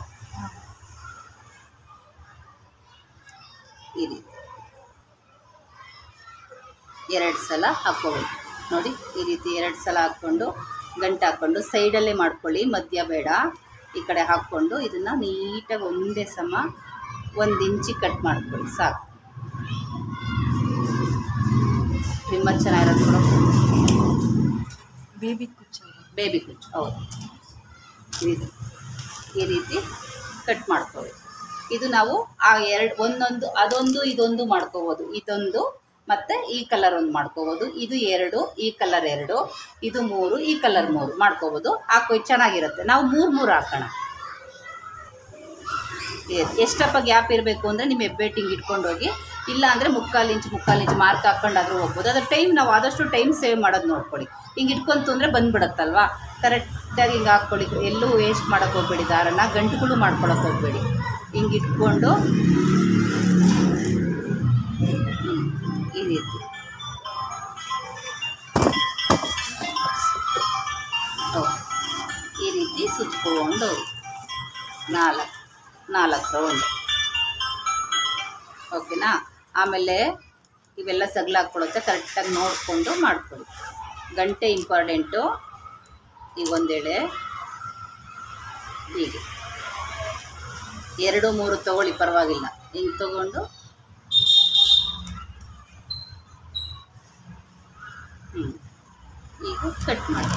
ಈ ರೀತಿ ಎರಡು ಸಲ ಹಾಕ್ಕೋಬೇಕು ನೋಡಿ ಈ ರೀತಿ ಎರಡು ಸಲ ಹಾಕ್ಕೊಂಡು ಗಂಟು ಹಾಕ್ಕೊಂಡು ಸೈಡಲ್ಲೇ ಮಾಡ್ಕೊಳ್ಳಿ ಮಧ್ಯ ಬೇಡ ಈ ಕಡೆ ಹಾಕ್ಕೊಂಡು ಇದನ್ನು ನೀಟಾಗಿ ಒಂದೇ ಸಮ ಒಂದು ಇಂಚಿಗೆ ಕಟ್ ಮಾಡ್ಕೊಳ್ಳಿ ಸಾಕು ನಿಮ್ಮ ಚೆನ್ನಾಗಿರೋದು ಕೂಡ ಬೇಬಿ ಕುಚ್ಚ ಬೇಬಿ ಕುಚ್ಚು ಹೌದು ಇದು ಈ ರೀತಿ ಕಟ್ ಮಾಡ್ಕೋಬೇಕು ಇದು ನಾವು ಆ ಎರಡು ಒಂದೊಂದು ಅದೊಂದು ಇದೊಂದು ಮಾಡ್ಕೋಬೋದು ಇದೊಂದು ಮತ್ತು ಈ ಕಲರ್ ಒಂದು ಮಾಡ್ಕೋಬೋದು ಇದು ಎರಡು ಈ ಕಲರ್ ಎರಡು ಇದು ಮೂರು ಈ ಕಲರ್ ಮೂರು ಮಾಡ್ಕೋಬೋದು ಹಾಕೋ ಚೆನ್ನಾಗಿರುತ್ತೆ ನಾವು ಮೂರು ಮೂರು ಹಾಕೋಣ ಎ- ಎಷ್ಟಪ್ಪ ಗ್ಯಾಪ್ ಇರಬೇಕು ಅಂದರೆ ನಿಮ್ಮ ಹೆಬ್ಬೆಟ್ಟಿಂಗ್ ಇಟ್ಕೊಂಡು ಹೋಗಿ ಇಲ್ಲ ಅಂದರೆ ಮುಕ್ಕಾಲು ಇಂಚ್ ಮುಕ್ಕಾಲು ಇಂಚ್ ಮಾರ್ಕ್ ಹಾಕ್ಕೊಂಡಾದ್ರೂ ಹೋಗ್ಬೋದು ಅದ್ರ ಟೈಮ್ ನಾವು ಆದಷ್ಟು ಟೈಮ್ ಸೇವ್ ಮಾಡೋದು ನೋಡ್ಕೊಳ್ಳಿ ಹಿಂಗೆ ಇಟ್ಕೊಂತು ಅಂದರೆ ಬಂದ್ಬಿಡತ್ತಲ್ವಾ ಕರೆಕ್ಟಾಗಿ ಹಿಂಗೆ ಹಾಕ್ಕೊಳ್ಳಿ ಎಲ್ಲೂ ವೇಸ್ಟ್ ಮಾಡೋಕ್ಕೆ ಹೋಗ್ಬೇಡಿ ದಾರನ ಗಂಟುಗಳು ಮಾಡ್ಕೊಳಕ್ಕೆ ಹೋಗಬೇಡಿ ಹಿಂಗೆ ಇಟ್ಕೊಂಡು ಹ್ಮ್, ಈ ರೀತಿ ಹೌದು. ಈ ರೀತಿ ಸುತ್ಕೊಂಡು ಹೋಗಿ ನಾಲ್ಕು ನಾಲ್ಕು ರೌಂಡ್ ಓಕೆನಾ ಆಮೇಲೆ ಇವೆಲ್ಲ ಸಗ್ಲು ಹಾಕ್ಕೊಳ್ಳುತ್ತೆ ಕರೆಕ್ಟಾಗಿ ನೋಡಿಕೊಂಡು ಮಾಡ್ಕೊಳ್ಳಿ ಗಂಟೆ ಇಂಪಾರ್ಟೆಂಟು ಈಗ ಒಂದೆಳೆ ಹೀಗೆ ಎರಡು ಮೂರು ತಗೊಳ್ಳಿ ಪರವಾಗಿಲ್ಲ ಹಿಂಗೆ ತಗೊಂಡು ಹ್ಞೂ ಈಗ ಕಟ್ ಮಾಡಿ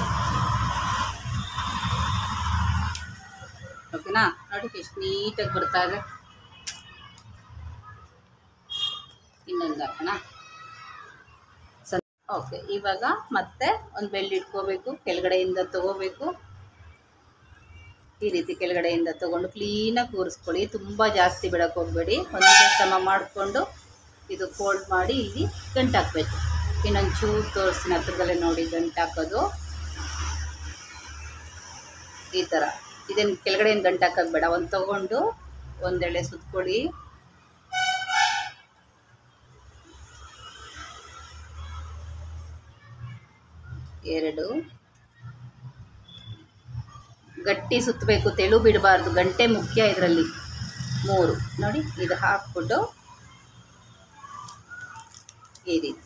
ಓಕೆನಾ ನೋಡಿ ಎಷ್ಟು ನೀಟಾಗಿ ಬರ್ತಾ ಇದೆ ಇನ್ನೊಂದು ಹಾಕೋಣ ಸ ಓಕೆ ಇವಾಗ ಮತ್ತೆ ಒಂದು ಬೆಳ್ಳಿ ಇಟ್ಕೋಬೇಕು ಕೆಳಗಡೆಯಿಂದ ತಗೋಬೇಕು ಈ ರೀತಿ ಕೆಳಗಡೆಯಿಂದ ತಗೊಂಡು ಕ್ಲೀನಾಗಿ ಕೂರಿಸ್ಕೊಳ್ಳಿ ತುಂಬ ಜಾಸ್ತಿ ಬಿಡಕ್ಕೆ ಹೋಗಬೇಡಿ ಒಂದೇ ಸಮ ಮಾಡಿಕೊಂಡು ಇದು ಫೋಲ್ಡ್ ಮಾಡಿ ಇಲ್ಲಿ ಗಂಟು ಹಾಕಬೇಕು ಇನ್ನೊಂದು ಚೂರು ತೋರಿಸ್ತೀನಿ ಹತ್ರದಲ್ಲೇ ನೋಡಿ ಗಂಟು ಹಾಕೋದು ಈ ಥರ ಇದೇನು ಕೆಳಗಡೆ ಏನು ಗಂಟು ಹಾಕೋದು ಬೇಡ ಒಂದು ತಗೊಂಡು ಒಂದೆಳೆ ಸುತ್ಕೊಳ್ಳಿ ಎರಡು ಗಟ್ಟಿ ಸುತ್ತಬೇಕು ತೆಳು ಬಿಡಬಾರ್ದು ಗಂಟೆ ಮುಖ್ಯ ಇದರಲ್ಲಿ ಮೂರು ನೋಡಿ ಇದು ಹಾಕ್ಬಿಟ್ಟು ಈ ರೀತಿ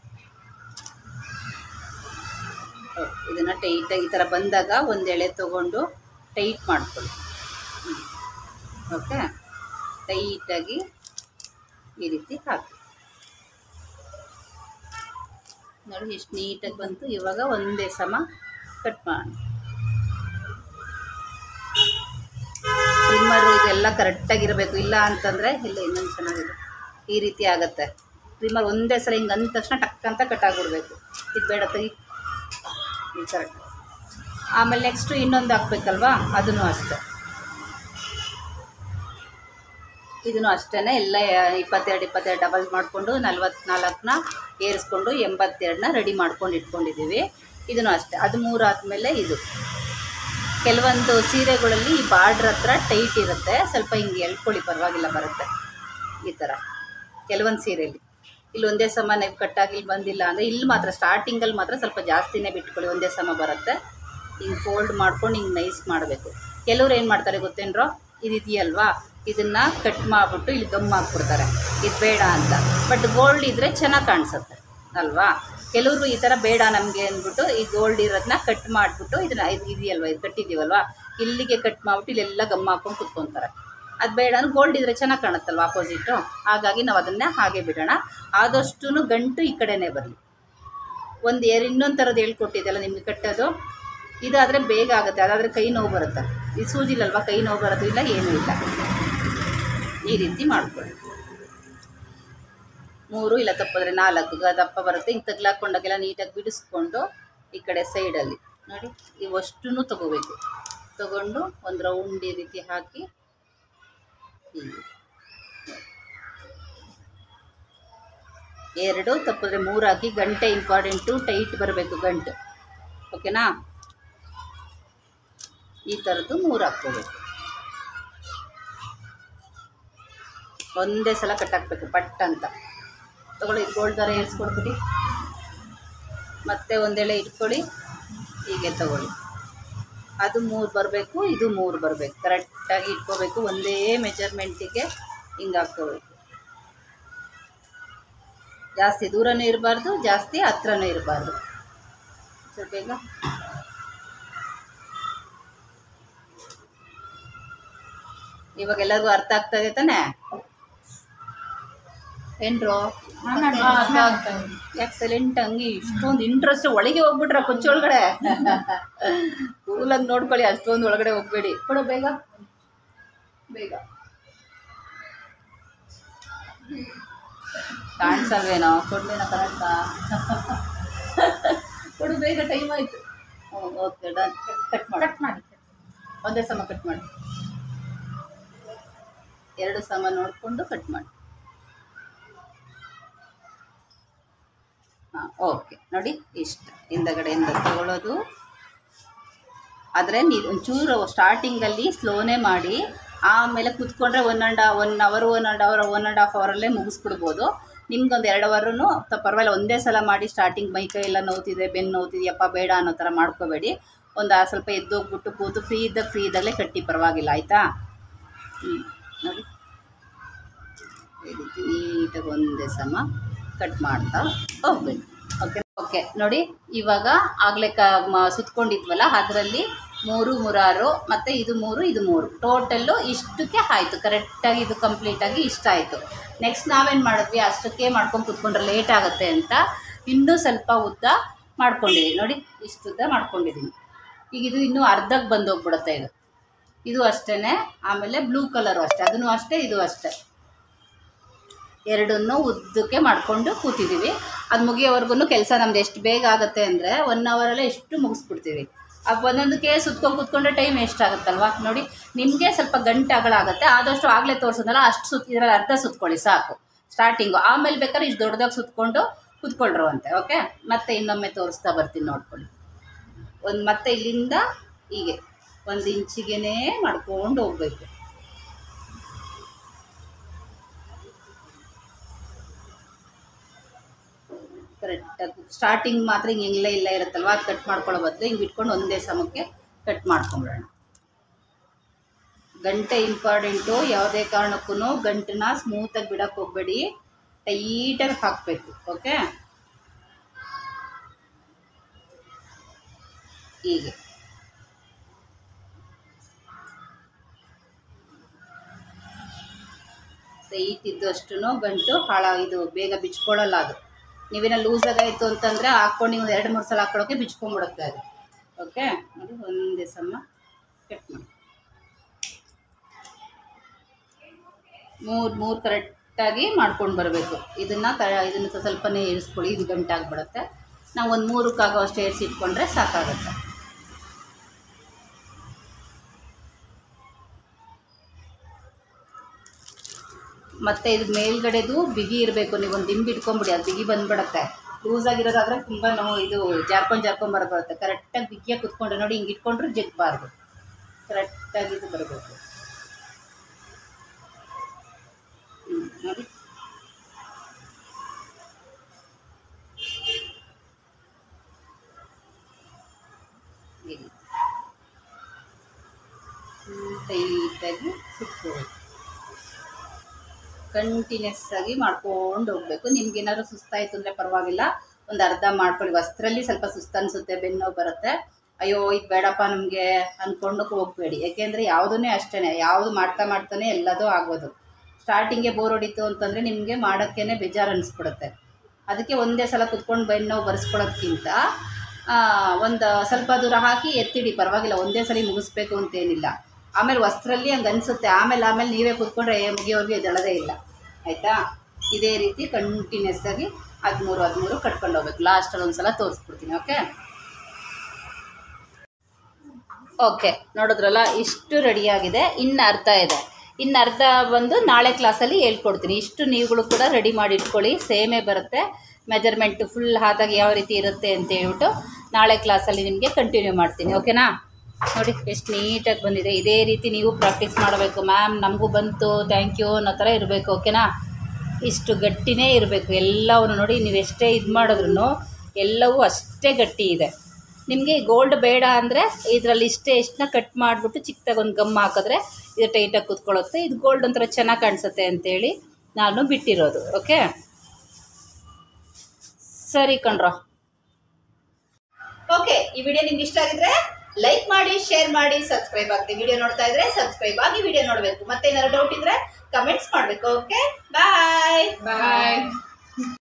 ಇದನ್ನು ಟೈಟಾಗಿ ಈ ಥರ ಬಂದಾಗ ಒಂದು ಎಳೆ ತೊಗೊಂಡು ಟೈಟ್ ಮಾಡ್ಕೊಳ್ಳಿ ಓಕೆ ಟೈಟಾಗಿ ಈ ರೀತಿ ಹಾಕಿ ನೋಡಿ ಎಷ್ಟು ನೀಟಾಗಿ ಬಂತು ಇವಾಗ ಒಂದೇ ಸಮ ಕಟ್ ಮಾಡಿ ಟ್ರಿಮ್ಮರು ಇದೆಲ್ಲ ಕರೆಕ್ಟಾಗಿರಬೇಕು ಇಲ್ಲ ಅಂತಂದರೆ ಇಲ್ಲ ಇನ್ನೊಂದು ಚೆನ್ನಾಗಿದೆ ಈ ರೀತಿ ಆಗುತ್ತೆ ಟ್ರಿಮ್ಮರ್ ಒಂದೇ ಸಲ ಹಿಂಗೆ ಅಂದ ತಕ್ಷಣ ಟಕ್ ಅಂತ ಕಟ್ ಆಗಿಬಿಡ್ಬೇಕು ಇದು ಬೇಡ ತೆಗಿ ಈ ಥರ ಆಮೇಲೆ ನೆಕ್ಸ್ಟು ಇನ್ನೊಂದು ಹಾಕ್ಬೇಕಲ್ವಾ ಅದನ್ನು ಅಷ್ಟೆ ಇದನ್ನು ಅಷ್ಟೇ ಎಲ್ಲ ಇಪ್ಪತ್ತೆರಡು ಇಪ್ಪತ್ತೆರಡು ಡಬಲ್ ಮಾಡಿಕೊಂಡು ನಲ್ವತ್ನಾಲ್ಕನ್ನ ಏರಿಸ್ಕೊಂಡು ಎಂಬತ್ತೆರಡನ್ನ ರೆಡಿ ಮಾಡ್ಕೊಂಡು ಇಟ್ಕೊಂಡಿದ್ದೀವಿ ಇದನ್ನು ಅಷ್ಟೇ ಅದು ಮೂರು ಆದಮೇಲೆ ಇದು ಕೆಲವೊಂದು ಸೀರೆಗಳಲ್ಲಿ ಈ ಬಾರ್ಡ್ರ್ ಹತ್ರ ಟೈಟ್ ಇರುತ್ತೆ ಸ್ವಲ್ಪ ಹಿಂಗೆ ಎಳ್ಕೊಳ್ಳಿ ಪರವಾಗಿಲ್ಲ ಬರುತ್ತೆ ಈ ಥರ ಕೆಲವೊಂದು ಸೀರೆಯಲ್ಲಿ ಇಲ್ಲಿ ಒಂದೇ ಸಮ ನೀವು ಕಟ್ಟಾಗಿ ಇಲ್ಲಿ ಬಂದಿಲ್ಲ ಅಂದರೆ ಇಲ್ಲಿ ಮಾತ್ರ ಸ್ಟಾರ್ಟಿಂಗಲ್ಲಿ ಮಾತ್ರ ಸ್ವಲ್ಪ ಜಾಸ್ತಿನೇ ಬಿಟ್ಕೊಳ್ಳಿ ಒಂದೇ ಸಮ ಬರುತ್ತೆ ಹಿಂಗೆ ಫೋಲ್ಡ್ ಮಾಡ್ಕೊಂಡು ಹಿಂಗೆ ನೈಸ್ ಮಾಡಬೇಕು ಕೆಲವ್ರು ಏನು ಮಾಡ್ತಾರೆ ಗೊತ್ತೇನ್ರೋ ಇದು ಇದೆಯಲ್ವಾ ಇದನ್ನು ಕಟ್ ಮಾಡಿಬಿಟ್ಟು ಇಲ್ಲಿ ಗಮ್ ಹಾಕ್ಬಿಡ್ತಾರೆ ಇದು ಬೇಡ ಅಂತ ಬಟ್ ಗೋಲ್ಡ್ ಇದ್ದರೆ ಚೆನ್ನಾಗಿ ಕಾಣಿಸುತ್ತೆ ಅಲ್ವಾ ಕೆಲವರು ಈ ಥರ ಬೇಡ ನಮಗೆ ಅಂದ್ಬಿಟ್ಟು ಈ ಗೋಲ್ಡ್ ಇರೋದನ್ನ ಕಟ್ ಮಾಡಿಬಿಟ್ಟು ಇದನ್ನ ಇದು ಇದೆಯಲ್ವ ಇದು ಕಟ್ಟಿದ್ದೀವಲ್ವಾ ಇಲ್ಲಿಗೆ ಕಟ್ ಮಾಡಿಬಿಟ್ಟು ಇಲ್ಲೆಲ್ಲ ಗಮ್ ಹಾಕೊಂಡು ಕುತ್ಕೊತಾರೆ ಅದು ಬೇಡ ಅಂದ್ರೆ ಗೋಲ್ಡ್ ಇದ್ರೆ ಚೆನ್ನಾಗಿ ಕಾಣುತ್ತಲ್ವ ಆಪೋಸಿಟು ಹಾಗಾಗಿ ನಾವು ಅದನ್ನೇ ಹಾಗೆ ಬಿಡೋಣ ಆದಷ್ಟು ಗಂಟು ಈ ಕಡೆನೇ ಬರಲಿ ಒಂದು ಏರ್ ಇನ್ನೊಂದು ಥರದ್ದು ಹೇಳ್ಕೊಟ್ಟಿದ್ದೆಲ್ಲ ನಿಮಗೆ ಕಟ್ಟೋದು ಇದಾದರೆ ಬೇಗ ಆಗುತ್ತೆ ಅದಾದರೆ ಕೈ ನೋವು ಬರುತ್ತೆ ಈ ಸೂಜಿಲಲ್ವ ಕೈ ನೋವು ಬರೋದು ಇಲ್ಲ ಏನೂ ಇಲ್ಲ ಈ ರೀತಿ ಮಾಡ್ಕೊಳ್ಳಿ ಮೂರು ಇಲ್ಲ ತಪ್ಪಿದ್ರೆ ನಾಲ್ಕು ಗ- ದಪ್ಪ ಬರುತ್ತೆ ಹಿಂಗೆ ತಗ್ಲಾಕೊಂಡಾಗೆಲ್ಲ ನೀಟಾಗಿ ಬಿಡಿಸ್ಕೊಂಡು ಈ ಕಡೆ ಸೈಡಲ್ಲಿ ನೋಡಿ ಇವಷ್ಟೂ ತಗೋಬೇಕು ತಗೊಂಡು ಒಂದು ರೌಂಡ್ ಈ ರೀತಿ ಹಾಕಿ ಹೀಗೆ ಎರಡು ತಪ್ಪಿದ್ರೆ ಮೂರು ಹಾಕಿ ಗಂಟೆ ಇಂಪಾರ್ಟೆಂಟು ಟೈಟ್ ಬರಬೇಕು ಗಂಟು ಓಕೆನಾ ಈ ಥರದ್ದು ಮೂರು ಹಾಕ್ಕೋಬೇಕು ಒಂದೇ ಸಲ ಕಟ್ಟಾಕ್ಬೇಕು ಪಟ್ ಅಂತ ತಗೊಳ್ಳಿ ಗೋಲ್ಡ್ ದಾರ ಏರಿಸ್ಕೊಡ್ಬಿಟ್ಟು ಮತ್ತೆ ಒಂದೆಳೆ ಇಟ್ಕೊಳ್ಳಿ ಹೀಗೆ ತಗೊಳ್ಳಿ ಅದು ಮೂರು ಬರಬೇಕು ಇದು ಮೂರು ಬರಬೇಕು ಕರೆಕ್ಟಾಗಿ ಇಟ್ಕೋಬೇಕು ಒಂದೇ ಮೆಜರ್ಮೆಂಟಿಗೆ ಹಿಂಗೆ ಹಾಕ್ಕೋಬೇಕು ಜಾಸ್ತಿ ದೂರನೂ ಇರಬಾರ್ದು ಜಾಸ್ತಿ ಹತ್ರನೂ ಇರಬಾರ್ದು ಸ್ವಲ್ಪ ಬೇಗ ಇವಾಗ ಎಲ್ಲರಿಗೂ ಅರ್ಥ ಆಗ್ತದೆ ತಾನೇ ಏನ್ರೋ ಎಕ್ಸಲೆಂಟ್ ಹಂಗೆ ಇಷ್ಟೊಂದು ಇಂಟ್ರೆಸ್ಟ್ ಒಳಗೆ ಹೋಗ್ಬಿಟ್ರ ಕೊಚ್ಚೊಳಗಡೆ ಕೂಲಾಗಿ ನೋಡ್ಕೊಳ್ಳಿ ಅಷ್ಟೊಂದು ಒಳಗಡೆ ಹೋಗ್ಬೇಡಿ ಕೊಡು ಬೇಗ ಬೇಗ ಕಾಣಿಸಲ್ವೇನೋ ಕೊಡ್ಲೇನೋ ಕರೆಕ್ಟ ಕೊಡು ಬೇಗ ಟೈಮ್ ಆಯ್ತು ಓಕೆ ಡನ್ ಕಟ್ ಮಾಡಿ ಕಟ್ ಮಾಡಿ ಒಂದೇ ಸಮ ಕಟ್ ಮಾಡಿ ಎರಡು ಸಮ ನೋಡಿಕೊಂಡು ಕಟ್ ಮಾಡಿ ಹಾಂ ಓಕೆ ನೋಡಿ ಇಷ್ಟ ಹಿಂದಗಡೆಯಿಂದ ತಗೊಳ್ಳೋದು ಆದರೆ ನೀವು ಒಂಚೂರು ಸ್ಟಾರ್ಟಿಂಗಲ್ಲಿ ಸ್ಲೋನೇ ಮಾಡಿ ಆಮೇಲೆ ಕುತ್ಕೊಂಡ್ರೆ one and one hour one and hour one and half ಅವರಲ್ಲೇ ಮುಗಿಸ್ಬಿಡ್ಬೋದು ನಿಮ್ಗೊಂದು ಎರಡು ಅವರೂ ಪರವಾಗಿಲ್ಲ ಒಂದೇ ಸಲ ಮಾಡಿ ಸ್ಟಾರ್ಟಿಂಗ್ ಮೈ ಕೈ ಎಲ್ಲ ನೋವ್ತಿದೆ ಬೆನ್ನು ನೋವ್ತಿದೆಯಪ್ಪ ಬೇಡ ಅನ್ನೋ ಥರ ಮಾಡ್ಕೋಬೇಡಿ ಒಂದು ಆ ಸ್ವಲ್ಪ ಎದ್ದೋಗ್ಬಿಟ್ಟು ಕೂತು ಫ್ರೀ ಇದ್ದಾಗ ಫ್ರೀ ಇದ್ದಾಗಲೇ ಕಟ್ಟಿ ಪರವಾಗಿಲ್ಲ ಆಯಿತಾ ಹ್ಞೂ ನೋಡಿ ಈ ರೀತಿ ನೀಟಾಗಿ ಒಂದೇ ಸಮ ಕಟ್ ಮಾಡ್ತಾ ಹೋಗ್ಬೇಕು ಓಕೆ ಓಕೆ ನೋಡಿ ಇವಾಗ ಆಗಲೇ ಕ ಮ ಸುತ್ಕೊಂಡಿದ್ವಲ್ಲ ಅದರಲ್ಲಿ ಮೂರು ಮೂರಾರು ಮತ್ತು ಇದು ಮೂರು ಇದು ಮೂರು ಟೋಟಲ್ಲು ಇಷ್ಟಕ್ಕೆ ಆಯಿತು ಕರೆಕ್ಟಾಗಿ ಇದು ಕಂಪ್ಲೀಟಾಗಿ ಇಷ್ಟ ಆಯಿತು ನೆಕ್ಸ್ಟ್ ನಾವೇನು ಮಾಡಿದ್ವಿ ಅಷ್ಟಕ್ಕೆ ಮಾಡ್ಕೊಂಡು ಕುತ್ಕೊಂಡ್ರೆ ಲೇಟ್ ಆಗುತ್ತೆ ಅಂತ ಇನ್ನೂ ಸ್ವಲ್ಪ ಉದ್ದ ಮಾಡ್ಕೊಂಡಿದ್ದೀನಿ ನೋಡಿ ಇಷ್ಟು ಉದ್ದ ಮಾಡ್ಕೊಂಡಿದ್ದೀನಿ ಈಗ ಇದು ಇನ್ನೂ ಅರ್ಧಕ್ಕೆ ಬಂದು ಹೋಗ್ಬಿಡುತ್ತೆ ಇದು ಇದು ಅಷ್ಟೇ ಆಮೇಲೆ ಬ್ಲೂ ಕಲರು ಅಷ್ಟೇ ಅದನ್ನು ಅಷ್ಟೇ ಇದು ಅಷ್ಟೇ ಎರಡನ್ನೂ ಉದ್ದಕ್ಕೆ ಮಾಡಿಕೊಂಡು ಕೂತಿದ್ದೀವಿ ಅದು ಮುಗಿಯೋವರೆಗೂ ಕೆಲಸ ನಮ್ದು ಎಷ್ಟು ಬೇಗ ಆಗುತ್ತೆ ಅಂದರೆ ಒನ್ ಅವರಲ್ಲೇ ಎಷ್ಟು ಮುಗಿಸ್ಬಿಡ್ತೀವಿ ಆ ಒಂದೊಂದಕ್ಕೆ ಸುತ್ಕೊಂಡು ಕೂತ್ಕೊಂಡ್ರೆ ಟೈಮ್ ಎಷ್ಟಾಗುತ್ತಲ್ವಾ ನೋಡಿ ನಿಮಗೆ ಸ್ವಲ್ಪ ಗಂಟೆ ಅಗಳಾಗುತ್ತೆ ಆದಷ್ಟು ಆಗಲೇ ತೋರಿಸೋದಲ್ಲ ಅಷ್ಟು ಸುತ್ತ ಇದರಲ್ಲಿ ಅರ್ಧ ಸುತ್ಕೊಳ್ಳಿ ಸಾಕು ಸ್ಟಾರ್ಟಿಂಗು ಆಮೇಲೆ ಬೇಕಾದ್ರೆ ಇಷ್ಟು ದೊಡ್ಡದಾಗಿ ಸುತ್ಕೊಂಡು ಕೂತ್ಕೊಳ್ರು ಅಂತೆ ಓಕೆ ಮತ್ತೆ ಇನ್ನೊಮ್ಮೆ ತೋರಿಸ್ತಾ ಬರ್ತೀನಿ ನೋಡ್ಕೊಳ್ಳಿ ಒಂದು ಮತ್ತೆ ಇಲ್ಲಿಂದ ಹೀಗೆ ಒಂದು ಇಂಚಿಗೆನೇ ಮಾಡ್ಕೊಂಡು ಹೋಗ್ಬೇಕು ಕರೆಕ್ಟಾಗಿ ಸ್ಟಾರ್ಟಿಂಗ್ ಮಾತ್ರ ಹಿಂಗೆ ಇಲ್ಲ ಇಲ್ಲ ಇರುತ್ತಲ್ವ ಅದು ಕಟ್ ಮಾಡ್ಕೊಳ್ಳೋ ಬದಲು ಹಿಂಗೆ ಬಿಟ್ಕೊಂಡು ಒಂದೇ ಸಮಕ್ಕೆ ಕಟ್ ಮಾಡ್ಕೊಂಬಿಡೋಣ ಗಂಟೆ ಇಂಪಾರ್ಟೆಂಟು ಯಾವುದೇ ಕಾರಣಕ್ಕೂ ಗಂಟನ್ನ ಸ್ಮೂತಾಗಿ ಬಿಡಕ್ಕೆ ಹೋಗಬೇಡಿ ಟೈಟಾಗಿ ಹಾಕಬೇಕು ಓಕೆ ಹೀಗೆ ಟೈಟ್ ಇದ್ದಷ್ಟು ಗಂಟು ಹಾಳ ಇದು ಬೇಗ ಬಿಚ್ಕೊಳ್ಳಲ್ಲ ಅದು ನೀವೇನ ಲೂಸಾಗಾಯಿತು ಅಂತಂದರೆ ಹಾಕ್ಕೊಂಡು ನೀವು ಎರಡು ಮೂರು ಸಲ ಹಾಕೊಳ್ಳೋಕೆ ಬಿಚ್ಕೊಂಡ್ಬಿಡುತ್ತೆ ಅದು ಓಕೆ ನೋಡಿ ಒಂದೇ ಸಮ ಕಟ್ ಮಾಡಿ ಮೂರು ಮೂರು ಕರೆಕ್ಟಾಗಿ ಮಾಡ್ಕೊಂಡು ಬರಬೇಕು ಇದನ್ನು ಕ ಇದನ್ನು ಸ್ವಲ್ಪನೇ ಇರಿಸ್ಕೊಳ್ಳಿ ಇದು ಗಂಟಾಗ್ಬಿಡುತ್ತೆ ನಾವು ಒಂದು ಮೂರಕ್ಕಾಗೋ ಅಷ್ಟು ಏರಿಸಿ ಇಟ್ಕೊಂಡ್ರೆ ಸಾಕಾಗುತ್ತೆ ಮತ್ತು ಇದು ಮೇಲ್ಗಡೆದು ಬಿಗಿ ಇರಬೇಕು ನೀವು ಒಂದು ದಿಂಬು ಇಟ್ಕೊಂಬಿಡಿ ಅದು ಬಿಗಿ ಬಂದ್ಬಿಡುತ್ತೆ ಲೂಸ್ ಆಗಿರೋದಾದ್ರೆ ತುಂಬ ನಾವು ಇದು ಜಾರ್ಕೊಂಡು ಜಾರ್ಕೊಂಡು ಬರುತ್ತೆ ಕರೆಕ್ಟಾಗಿ ಬಿಗಿಯಾಗಿ ಕುತ್ಕೊಂಡ್ರೆ ನೋಡಿ ಹಿಂಗೆ ಇಟ್ಕೊಂಡ್ರೆ ಜಗ್ಬಾರ್ದು ಕರೆಕ್ಟಾಗಿ ಇದು ಬರಬೇಕು ಹ್ಞೂ ನೋಡಿ ಈ ರೀತಿ. ಫುಲ್ ಟೈಟಾಗಿ ಸುತ್ಕೋಬೇಕು ಕಂಟಿನ್ಯೂಸ್ ಆಗಿ ಮಾಡ್ಕೊಂಡು ಹೋಗ್ಬೇಕು ನಿಮ್ಗೆ ಏನಾದ್ರು ಸುಸ್ತಾಯ್ತು ಅಂದರೆ ಪರವಾಗಿಲ್ಲ ಒಂದು ಅರ್ಧ ಮಾಡ್ಕೊಳ್ಳಿ ವಸ್ತ್ರಲ್ಲಿ ಸ್ವಲ್ಪ ಸುಸ್ತು ಅನಿಸುತ್ತೆ ಬೆನ್ನು ಬರುತ್ತೆ ಅಯ್ಯೋ ಇದು ಬೇಡಪ್ಪ ನಮಗೆ ಅಂದ್ಕೊಂಡು ಹೋಗ್ಬೇಡಿ ಯಾಕೆಂದರೆ ಯಾವುದನ್ನೇ ಅಷ್ಟೇ ಯಾವುದು ಮಾಡ್ತಾ ಮಾಡ್ತಾನೆ ಎಲ್ಲದೂ ಆಗೋದು ಸ್ಟಾರ್ಟಿಂಗೆ ಬೋರ್ ಹೊಡಿತು ಅಂತಂದರೆ ನಿಮಗೆ ಮಾಡೋಕ್ಕೇ ಬೇಜಾರು ಅನಿಸ್ಬಿಡುತ್ತೆ ಅದಕ್ಕೆ ಒಂದೇ ಸಲ ಕುತ್ಕೊಂಡು ಬೆನ್ನು ಬರೆಸ್ಕೊಳ್ಳೋದ್ಕಿಂತ ಒಂದು ಸ್ವಲ್ಪ ದೂರ ಹಾಕಿ ಎತ್ತಿಡಿ ಪರವಾಗಿಲ್ಲ ಒಂದೇ ಸಲ ಮುಗಿಸ್ಬೇಕು ಅಂತೇನಿಲ್ಲ ಆಮೇಲೆ ವಸ್ತ್ರಲ್ಲಿ ಹಂಗೆ ಅನಿಸುತ್ತೆ ಆಮೇಲೆ ಆಮೇಲೆ ನೀವೇ ಕೂತ್ಕೊಂಡ್ರೆ ಏ ಮುಗಿಯೋರ್ಗೆ ಎದ್ದೇಳೋದೇ ಇಲ್ಲ ಆಯಿತಾ ಇದೇ ರೀತಿ ಕಂಟಿನ್ಯೂಸ್ ಆಗಿ ಹದಿಮೂರು ಹದಿಮೂರು ಕಟ್ಕೊಂಡು ಹೋಗ್ಬೇಕು ಲಾಸ್ಟಲ್ಲಿ ಒಂದು ಸಲ ತೋರಿಸ್ಬಿಡ್ತೀನಿ ಓಕೆ ಓಕೆ ನೋಡಿದ್ರಲ್ಲ ಇಷ್ಟು ರೆಡಿಯಾಗಿದೆ ಇನ್ನು ಅರ್ಧ ಇದೆ ಇನ್ನು ಅರ್ಧ ಬಂದು ನಾಳೆ ಕ್ಲಾಸಲ್ಲಿ ಹೇಳ್ಕೊಡ್ತೀನಿ ಇಷ್ಟು ನೀವುಗಳು ಕೂಡ ರೆಡಿ ಮಾಡಿ ಇಟ್ಕೊಳ್ಳಿ ಸೇಮೇ ಬರುತ್ತೆ ಮೆಜರ್ಮೆಂಟ್ ಫುಲ್ ಆದಾಗ ಯಾವ ರೀತಿ ಇರುತ್ತೆ ಅಂತ ಹೇಳ್ಬಿಟ್ಟು ನಾಳೆ ಕ್ಲಾಸಲ್ಲಿ ನಿಮಗೆ ಕಂಟಿನ್ಯೂ ಮಾಡ್ತೀನಿ ಓಕೆನಾ ನೋಡಿ ಎಷ್ಟು ನೀಟಾಗಿ ಬಂದಿದೆ ಇದೇ ರೀತಿ ನೀವು ಪ್ರಾಕ್ಟೀಸ್ ಮಾಡಬೇಕು ಮ್ಯಾಮ್ ನಮಗೂ ಬಂತು ಥ್ಯಾಂಕ್ ಯು ಅನ್ನೋ ಥರ ಇರಬೇಕು ಓಕೆನಾ ಇಷ್ಟು ಗಟ್ಟಿನೇ ಇರಬೇಕು ಎಲ್ಲವನ್ನು ನೋಡಿ ನೀವು ಎಷ್ಟೇ ಇದು ಮಾಡಿದ್ರು ಎಲ್ಲವೂ ಅಷ್ಟೇ ಗಟ್ಟಿ ಇದೆ ನಿಮಗೆ ಗೋಲ್ಡ್ ಬೇಡ ಅಂದರೆ ಇದರಲ್ಲಿ ಇಷ್ಟೇ ಎಷ್ಟನ್ನ ಕಟ್ ಮಾಡಿಬಿಟ್ಟು ಚಿಕ್ಕದಾಗಿ ಒಂದು ಗಮ್ ಹಾಕಿದ್ರೆ ಇದು ಟೈಟಾಗಿ ಕುತ್ಕೊಳ್ಳುತ್ತೆ ಇದು ಗೋಲ್ಡ್ ಒಂಥರ ಚೆನ್ನಾಗಿ ಕಾಣಿಸುತ್ತೆ ಅಂತೇಳಿ ನಾನು ಬಿಟ್ಟಿರೋದು ಓಕೆ ಸರಿ ಕಣ್ರೋ ಓಕೆ ಈ ವಿಡಿಯೋ ನಿಮ್ಗೆ ಇಷ್ಟ ಆಗಿದ್ರೆ ಲೈಕ್ ಮಾಡಿ ಶೇರ್ ಮಾಡಿ ಸಬ್ಸ್ಕ್ರೈಬ್ ಆಗ್ತಿ ವಿಡಿಯೋ ನೋಡ್ತಾ ಇದ್ರೆ ಸಬ್ಸ್ಕ್ರೈಬ್ ಆಗಿ ವಿಡಿಯೋ ನೋಡಬೇಕು ಮತ್ತೆ ಏನಾದ್ರು ಡೌಟ್ ಇದ್ರೆ ಕಮೆಂಟ್ಸ್ ಮಾಡಬೇಕು ಓಕೆ ಬಾಯ್ ಬಾಯ್